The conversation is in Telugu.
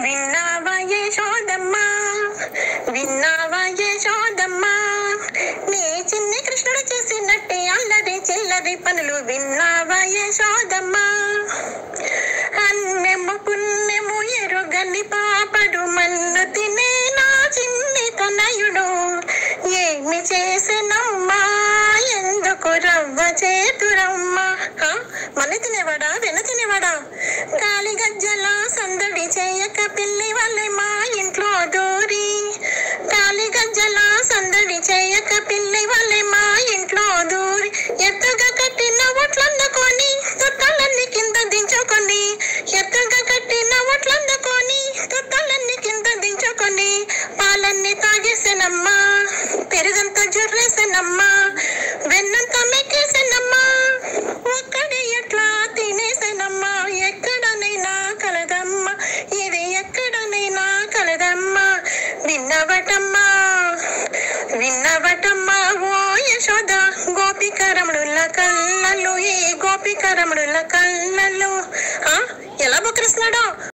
విన్నావా యశోదమ్మా విన్నావా యశోదమ్మా నీ చిన్ని కృష్ణుడు చేసినట్టే అల్లరి చిల్లరి పనులు విన్నావా యశోదమ్మా అన్నెము పుణ్యము ఎరుగని పాపడు మన్ను తినే నా చిన్ని తనయుడు ఏమి చేసినమ్మా ఎందుకు రవ్వ చేతురమ్మా ఆ? మన తినేవాడా వెన తినేవాడా గాలి గజ్జల సందడి చేయక పిల్లి వల్లే మా ఇంట్లో దూరి గాలి గజ్జల సందడి చేయక పిల్లి వల్లే మా ఇంట్లో దూరి ఎత్తుగా కట్టిన ఒట్లందుకొని తుట్టాలన్నీ కింద దించుకొని ఎత్తుగా కట్టిన ఒట్లందుకొని తుట్టాలన్నీ కింద దించుకొని పాలన్నీ తాగేసానమ్మా పెరుగంతా జుర్రేసానమ్మా వెన్నంతా మెక్కేసానమ్మా ఒక్కడే ఎట్లా తినేసానమ్మా ఎక్కడనైనా కలదమ్మా ఇది ఎక్కడనైనా కలదమ్మా విన్నవటమ్మా విన్నవటమ్మా ఓ యశోద గోపికరముడుల కళ్ళలు ఈ గోపికరముడుల కళ్ళలు ఆ? ఎలా బొక్కరిస్తున్నాడో